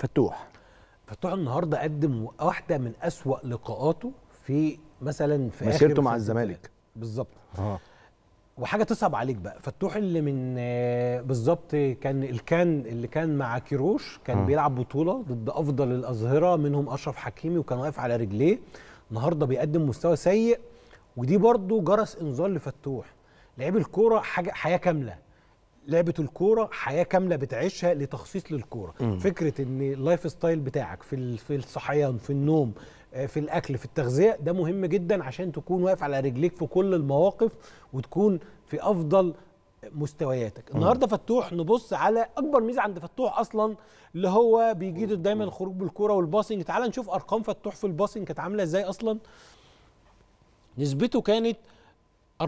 فتوح فتوح النهارده قدم واحده من أسوأ لقاءاته في مثلا في مسيرته آخر مع سنتين الزمالك. تلاتة. بالظبط اه وحاجه تصعب عليك بقى فتوح اللي من آه، بالظبط كان الكان اللي كان مع كيروش كان آه. بيلعب بطوله ضد افضل الاظهره منهم اشرف حكيمي وكان واقف على رجليه النهارده بيقدم مستوى سيء ودي برضو جرس انذار لفتوح لعيب الكوره حاجه حياه كامله لعبه الكوره حياه كامله بتعيشها لتخصيص للكوره مم. فكره ان اللايف ستايل بتاعك في ال- في الصحيان في النوم آه، في الاكل في التغذيه ده مهم جدا عشان تكون واقف على رجليك في كل المواقف وتكون في افضل مستوياتك النهارده فتوح نبص على اكبر ميزه عند فتوح اصلا اللي هو بيجيد دايما الخروج بالكوره والباسنج تعال نشوف ارقام فتوح في الباسنج كانت عامله ازاي اصلا نسبته كانت 74%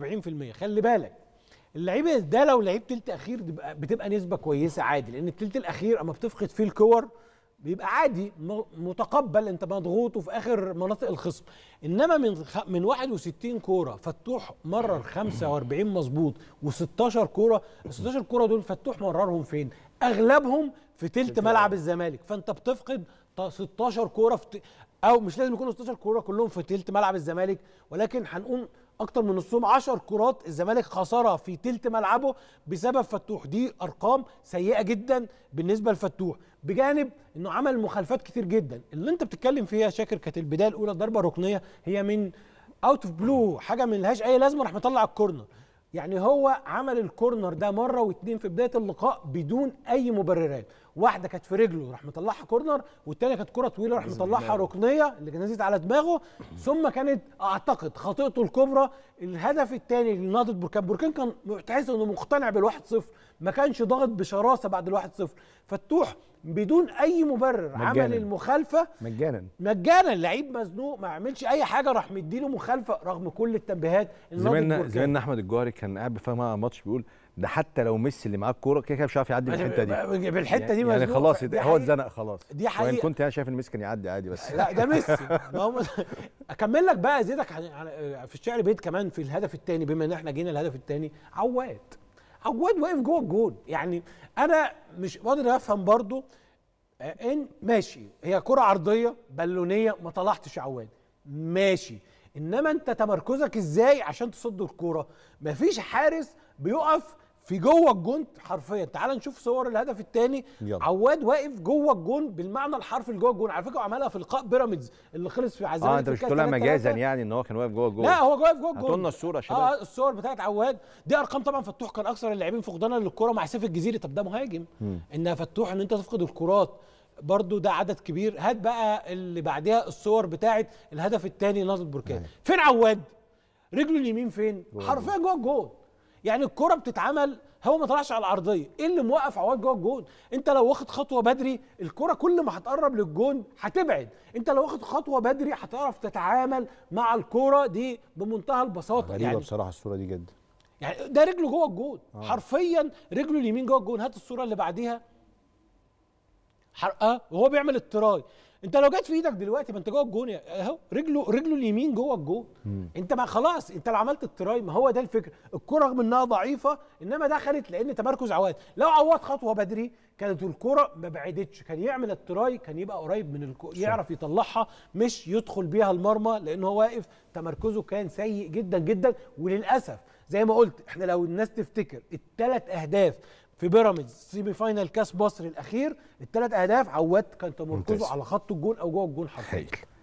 خلي بالك اللعيب ده لو لعيب تلت اخير بتبقى, بتبقى نسبه كويسه عادي لان التلت الاخير اما بتفقد فيه الكور بيبقى عادي م- متقبل انت مضغوط وفي اخر مناطق الخصم انما من خ... من 61 كوره فتوح مرر 45 مظبوط و16 كوره ال 16 كوره دول فتوح مررهم فين اغلبهم في تلت ملعب الزمالك فانت بتفقد ط- 16 كوره في ت... او مش لازم يكونوا 16 كوره كلهم في تلت ملعب الزمالك ولكن هنقول اكتر من نصهم 10 كرات الزمالك خسرها في تلت ملعبه بسبب فتوح دي ارقام سيئه جدا بالنسبه لفتوح بجانب انه عمل مخالفات كتير جدا اللي انت بتتكلم فيها يا شاكر كانت البدايه الاولى ضربه ركنيه هي من اوت اوف بلو حاجه من لهاش اي لازمه راح مطلع الكورنر يعني هو عمل الكورنر ده مره واتنين في بدايه اللقاء بدون اي مبررات واحده كانت في رجله راح مطلعها كورنر والتانيه كانت كره طويله راح مطلعها ركنيه اللي كانت نزلت على دماغه ثم كانت اعتقد خطيئته الكبرى الهدف الثاني لنهضه بركان بركان كان تحس انه مقتنع بالواحد صفر ما كانش ضاغط بشراسه بعد الواحد صفر فتوح بدون اي مبرر عمل مجاناً. المخالفه مجانا مجانا لعيب مزنوق ما عملش اي حاجه راح مديله مخالفه رغم كل التنبيهات إن نهضة زميلنا بركان. زميلنا احمد الجوهري كان قاعد بيفهم على الماتش بيقول ده حتى لو ميسي اللي معاه الكوره كده كده مش عارف يعدي من الحته دي بالحته دي يعني مزنوق. خلاص دي هو حقيقة. اتزنق خلاص دي وان حقيقة. كنت انا شايف ان ميسي كان يعدي عادي بس لا ده ميسي ما هو اكمل لك بقى زيدك عن- عن- في الشعر بيت كمان في الهدف الثاني بما ان احنا جينا الهدف الثاني عواد عواد واقف جوه الجول يعني انا مش قادر افهم برضو آه، ان ماشي هي كره عرضيه بالونيه ما طلعتش عواد ماشي انما انت تمركزك ازاي عشان تصد الكوره مفيش حارس بيقف في جوه الجون حرفيا تعال نشوف صور الهدف الثاني يلا. عواد واقف جوه الجون بالمعنى الحرفي اللي جوه الجون على فكره عملها في لقاء بيراميدز اللي خلص في عزام اه انت مش بتقولها مجازا يعني ان هو كان واقف جوه الجول لا هو واقف جوه الجون هاتوا لنا الصوره يا شباب اه الصور بتاعت عواد دي ارقام طبعا فتوح كان اكثر اللاعبين فقدانا للكره مع سيف الجزيري طب ده مهاجم مم. ان فتوح ان انت تفقد الكرات برضو ده عدد كبير هات بقى اللي بعدها الصور بتاعت الهدف الثاني نهضه بركان فين عواد رجله اليمين فين حرفيا جوه الجون يعني الكره بتتعمل هو ما طلعش على العرضيه ايه اللي موقف عواد جوه الجون انت لو واخد خطوه بدري الكره كل ما هتقرب للجون هتبعد انت لو واخد خطوه بدري هتعرف تتعامل مع الكره دي بمنتهى البساطه غريبه يعني بصراحه الصوره دي جدا يعني ده رجله جوه الجون حرفيا رجله اليمين جوه الجون هات الصوره اللي بعديها حرقه وهو بيعمل التراي انت لو جت في ايدك دلوقتي ما انت جوه الجون يا- اهو رجله رجله اليمين جوه الجون انت ما خلاص انت لو عملت التراي ما هو ده الفكر الكره رغم انها ضعيفه انما دخلت لان تمركز عواد لو عواد خطوه بدري كانت الكره ما بعدتش كان يعمل التراي كان يبقى قريب من الكو... يعرف يطلعها مش يدخل بيها المرمى لان هو واقف تمركزه كان سيء جدا جدا وللاسف زي ما قلت احنا لو الناس تفتكر الثلاث اهداف في بيراميدز سيمي فاينال كاس مصر الاخير الثلاث اهداف عواد كان تمركزه ممتاز. على خط الجون او جوه الجون حرفيا هايل